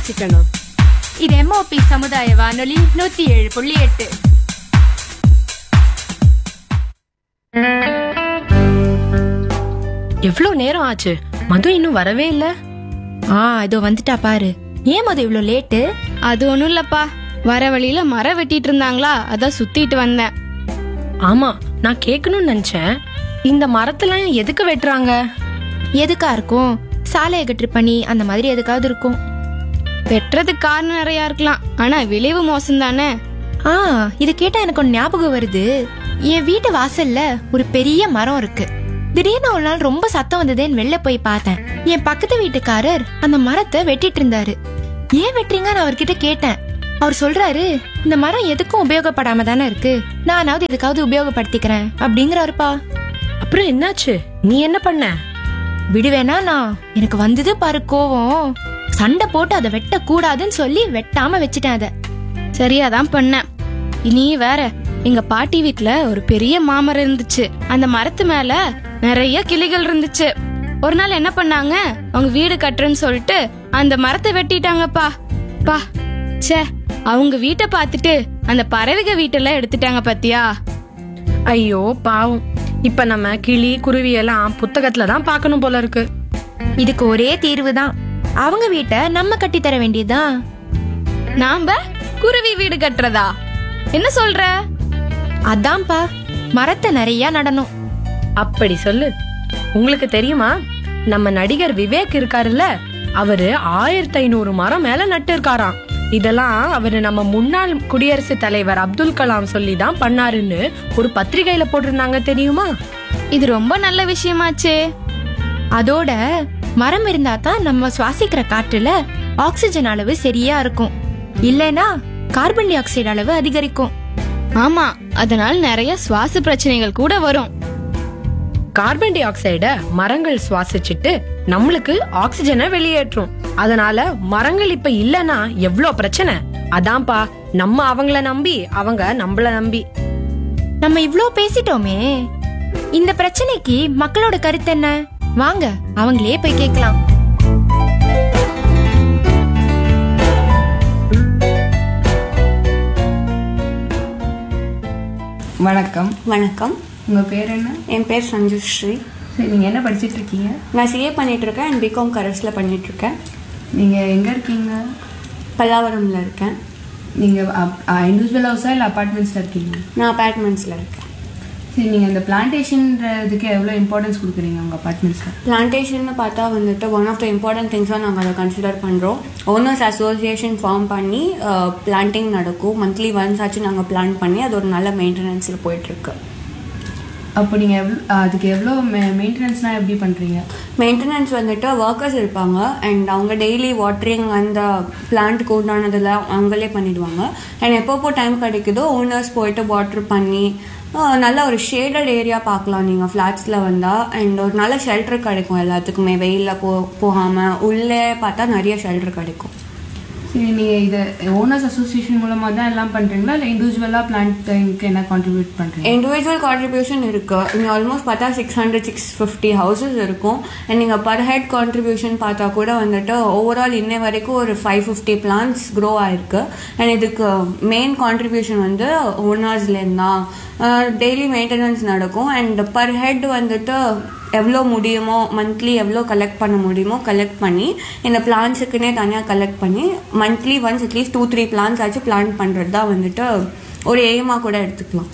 வாசிக்கணும் இது எம்ஓபி சமுதாய வானொலி நூத்தி ஏழு புள்ளி எட்டு எவ்வளோ நேரம் ஆச்சு மது இன்னும் வரவே இல்ல ஆ இதோ வந்துட்டா பாரு ஏன் மது இவ்ளோ லேட்டு அது ஒண்ணும் இல்லப்பா வர வழியில மரம் வெட்டிட்டு இருந்தாங்களா அதான் சுத்திட்டு வந்தேன் ஆமா நான் கேட்கணும்னு நினைச்சேன் இந்த மரத்தெல்லாம் எதுக்கு வெட்டுறாங்க எதுக்கா இருக்கும் சாலையை கட்டு பண்ணி அந்த மாதிரி எதுக்காவது இருக்கும் வெட்டுறதுக்கு காரணம் நிறைய இருக்கலாம் ஆனா விளைவு மோசம் தானே ஆ இது கேட்டா எனக்கு ஒன்று ஞாபகம் வருது என் வீட்டு வாசல்ல ஒரு பெரிய மரம் இருக்கு திடீர்னு ஒரு நாள் ரொம்ப சத்தம் வந்ததேன்னு வெளில போய் பார்த்தேன் என் பக்கத்து வீட்டுக்காரர் அந்த மரத்தை வெட்டிட்டு இருந்தாரு ஏன் வெட்டுறீங்கன்னு அவர்கிட்ட கேட்டேன் அவர் சொல்றாரு இந்த மரம் எதுக்கும் உபயோகப்படாம தானே இருக்கு நானாவது எதுக்காவது உபயோகப்படுத்திக்கிறேன் அப்படிங்கிறாருப்பா அப்புறம் என்னாச்சு நீ என்ன பண்ண விடுவேனா நான் எனக்கு வந்தது பாரு கோவம் சண்டை போட்டு அதை வெட்ட கூடாதுன்னு சொல்லி வெட்டாம வச்சுட்டேன் அதை சரியாதான் பண்ணேன் இனி வேற எங்க பாட்டி வீட்ல ஒரு பெரிய மாமரம் இருந்துச்சு அந்த மரத்து மேல நிறைய கிளிகள் இருந்துச்சு ஒரு நாள் என்ன பண்ணாங்க அவங்க வீடு கட்டுறேன்னு சொல்லிட்டு அந்த மரத்தை வெட்டிட்டாங்கப்பா பா ச்சே அவங்க வீட்டை பார்த்துட்டு அந்த பறவைக வீட்டெல்லாம் எடுத்துட்டாங்க பாத்தியா ஐயோ பாவம் இப்ப நம்ம கிளி குருவி எல்லாம் புத்தகத்துல தான் பார்க்கணும் போல இருக்கு இதுக்கு ஒரே தீர்வு தான் அவங்க வீட்டை நம்ம கட்டி தர வேண்டியதுதான் நாம குருவி வீடு கட்டுறதா என்ன சொல்ற அதான்ப்பா மரத்தை நிறைய நடணும் அப்படி சொல்லு உங்களுக்கு தெரியுமா நம்ம நடிகர் விவேக் இருக்காருல்ல அவரு ஆயிரத்தி ஐநூறு மரம் மேல நட்டு இருக்காராம் இதெல்லாம் அவரு நம்ம முன்னாள் குடியரசுத் தலைவர் அப்துல் கலாம் சொல்லி தான் பண்ணாருன்னு ஒரு பத்திரிகையில போட்டிருந்தாங்க தெரியுமா இது ரொம்ப நல்ல விஷயமாச்சே அதோட மரம் இருந்தா தான் நம்ம சுவாசிக்கிற காற்றுல ஆக்சிஜன் அளவு சரியா இருக்கும் இல்லைனா கார்பன் டை ஆக்சைடு அளவு அதிகரிக்கும் ஆமா அதனால நிறைய சுவாச பிரச்சனைகள் கூட வரும் கார்பன் டை ஆக்சைட மரங்கள் சுவாசிச்சுட்டு நம்மளுக்கு ஆக்சிஜனை வெளியேற்றும் அதனால மரங்கள் இப்ப இல்லனா எவ்ளோ பிரச்சனை அதான்ப்பா நம்ம அவங்கள நம்பி அவங்க நம்மள நம்பி நம்ம இவ்ளோ பேசிட்டோமே இந்த பிரச்சனைக்கு மக்களோட கருத்து என்ன வாங்க அவங்களே போய் கேட்கலாம் வணக்கம் வணக்கம் உங்கள் பேர் என்ன என் பேர் சஞ்சுஸ்ரீ சரி நீங்கள் என்ன படிச்சிட்டு இருக்கீங்க நான் சிஏ பண்ணிகிட்ருக்கேன் அண்ட் பிகாம் கரஸில் பண்ணிகிட்ருக்கேன் நீங்கள் எங்கே இருக்கீங்க பல்லாவரமில் இருக்கேன் நீங்கள் இண்டிவிஜுவல் ஹவுஸா இல்லை அப்பார்ட்மெண்ட்ஸில் இருக்கீங்க நான் அப்பார்ட்மெண்ட்ஸில் இருக்கேன் சரி நீங்கள் இந்த பிளான்டேஷன்றதுக்கு எவ்வளோ இம்பார்ட்டன்ஸ் கொடுக்குறீங்க உங்கள் அப்பார்ட்மெண்ட்ஸில் பிளான்டேஷன்னு பார்த்தா வந்துட்டு ஒன் ஆஃப் த இம்பார்ட்டன்ட் திங்ஸாக நாங்கள் அதை கன்சிடர் பண்ணுறோம் ஓனர்ஸ் அசோசியேஷன் ஃபார்ம் பண்ணி பிளான்டிங் நடக்கும் மந்த்லி ஒன்ஸ் ஆச்சு நாங்கள் பிளான் பண்ணி அது ஒரு நல்ல மெயின்டெனன்ஸில் போயிட்டுருக்கு அப்போ நீங்கள் எவ்வளோ அதுக்கு எவ்வளோ மெ மெயின்டெனன்ஸ்லாம் எப்படி பண்ணுறீங்க மெயின்டெனன்ஸ் வந்துட்டு ஒர்க்கர்ஸ் இருப்பாங்க அண்ட் அவங்க டெய்லி வாட்டரிங் அந்த பிளான்ட்டுக்கு உண்டானதெல்லாம் அவங்களே பண்ணிடுவாங்க அண்ட் எப்பப்போ டைம் கிடைக்குதோ ஓனர்ஸ் போயிட்டு வாட்டர் பண்ணி ஆஹ், நல்ல ஒரு ஷேடட் ஏரியா பார்க்கலாம் நீங்கள் ஃப்ளாட்ஸில் வந்தால் அண்ட் ஒரு நல்ல ஷெல்டர் கிடைக்கும் எல்லாத்துக்குமே வெயிலில் போ போகாமல் உள்ளே பார்த்தா நிறைய ஷெல்டர் கிடைக்கும் சரி நீங்கள் இதை ஓனர்ஸ் அசோசியேஷன் மூலமாக தான் எல்லாம் பண்ணுறீங்களா இல்லை இண்டிவிஜுவலாக பிளான்டிங்க்கு என்ன கான்ட்ரிபியூட் பண்ணுறீங்க இண்டிவிஜுவல் கான்ட்ரிபியூஷன் இருக்கு இங்கே ஆல்மோஸ்ட் பார்த்தா six hundred six fifty houses இருக்கும் அண்ட் நீங்கள் பர் ஹெட் கான்ட்ரிபியூஷன் பார்த்தா கூட வந்துட்டு ஓவரால் இன்னை வரைக்கும் ஒரு ஃபைவ் ஃபிஃப்டி பிளான்ஸ் க்ரோ ஆயிருக்கு அண்ட் இதுக்கு மெயின் கான்ட்ரிபியூஷன் வந்து ஓனர்ஸ்லேருந்து தான் டெய்லி மெயின்டெனன்ஸ் நடக்கும் அண்ட் பர் ஹெட் வந்துட்டு எவ்வளோ முடியுமோ மந்த்லி எவ்வளோ கலெக்ட் பண்ண முடியுமோ கலெக்ட் பண்ணி இந்த பிளான்ஸுக்குன்னே தனியாக கலெக்ட் பண்ணி monthly once at least two three plants ஆச்சு பிளான் பண்ணுறது தான் வந்துட்டு ஒரு எய்மாக கூட எடுத்துக்கலாம்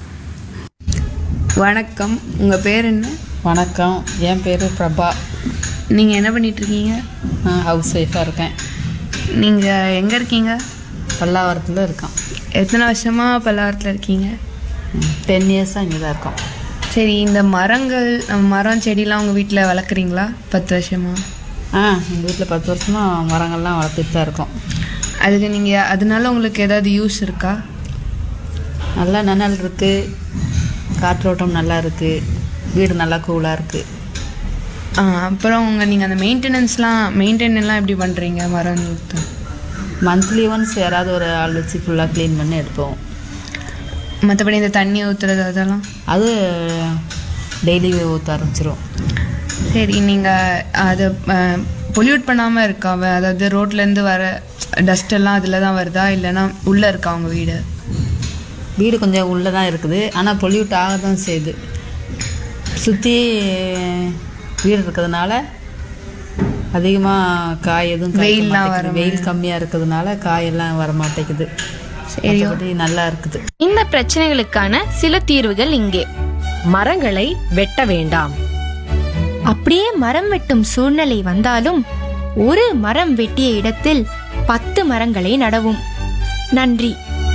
வணக்கம் உங்கள் பேர் என்ன வணக்கம் என் பேர் பிரபா நீங்கள் என்ன பண்ணிட்டு இருக்கீங்க நான் ஹவுஸ் ஒய்ஃபாக இருக்கேன் நீங்கள் எங்கே இருக்கீங்க பல்லாவரத்தில் இருக்கோம் எத்தனை வருஷமாக பல்லாவரத்தில் இருக்கீங்க டென் இயர்ஸாக இங்கே தான் இருக்கோம் சரி இந்த மரங்கள் மரம் செடிலாம் உங்கள் வீட்டில் வளர்க்குறீங்களா பத்து வருஷமா ஆ எங்கள் வீட்டில் பத்து வருஷமாக மரங்கள்லாம் வளர்த்துட்டு தான் இருக்கோம் அதுக்கு நீங்கள் அதனால உங்களுக்கு ஏதாவது யூஸ் இருக்கா நல்லா நனல் இருக்குது காற்றோட்டம் நல்லா இருக்குது வீடு நல்லா கூலாக இருக்குது ஆ, அப்புறம் உங்கள் நீங்கள் அந்த மெயின்டெனன்ஸ்லாம் மெயின்டைன் எல்லாம் எப்படி பண்ணுறீங்க மரம் ஊத்த? மந்த்லி ஒன்ஸ் யாராவது ஒரு ஆள் வச்சு ஃபுல்லாக க்ளீன் பண்ணி எடுப்போம் மற்றபடி இந்த தண்ணி ஊற்றுறது அதெல்லாம் அது டெய்லி ஊற்ற ஆரம்பிச்சிரும் சரி நீங்கள் அதை பொல்யூட் பண்ணாமல் இருக்கா அவ அதாவது ரோட்லேருந்து வர டஸ்ட் எல்லாம் அதில் தான் வருதா இல்லைன்னா உள்ளே இருக்கா அவங்க வீடு வீடு கொஞ்சம் உள்ளே தான் இருக்குது ஆனால் பொல்யூட் ஆக தான் செய்யுது சுற்றி வீடு இருக்கிறதுனால அதிகமாக காய் எதுவும் காய்க்க வெயில்லாம் மாட்டேங்குது. வெயில் கம்மியாக இருக்கிறதுனால காயெல்லாம் வர மாட்டேங்குது மற்றபடி நல்லா இருக்குது இந்த பிரச்சனைகளுக்கான சில தீர்வுகள் இங்கே மரங்களை வெட்ட வேண்டாம் அப்படியே மரம் வெட்டும் சூழ்நிலை வந்தாலும் ஒரு மரம் வெட்டிய இடத்தில் பத்து மரங்களை நடவும் நன்றி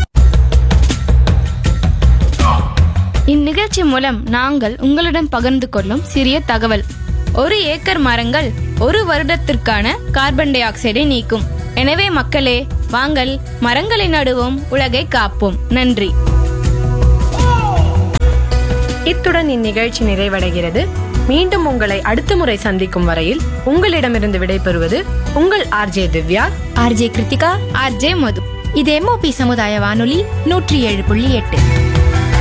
இந்நிகழ்ச்சி மூலம் நாங்கள் உங்களுடன் பகிர்ந்து கொள்ளும் சிறிய தகவல் ஒரு ஏக்கர் மரங்கள் ஒரு வருடத்திற்கான கார்பன் டை ஆக்சைடை நீக்கும் எனவே மக்களே வாங்கள் மரங்களை நடுவோம் உலகை காப்போம் நன்றி இத்துடன் இந்நிகழ்ச்சி நிறைவடைகிறது மீண்டும் உங்களை அடுத்த முறை சந்திக்கும் வரையில் உங்களிடமிருந்து விடைபெறுவது உங்கள் RJ Divya RJ Krithika RJ Madhu இது எம்ஓபி சமுதாய வானொலி நூற்றி ஏழு புள்ளி எட்டு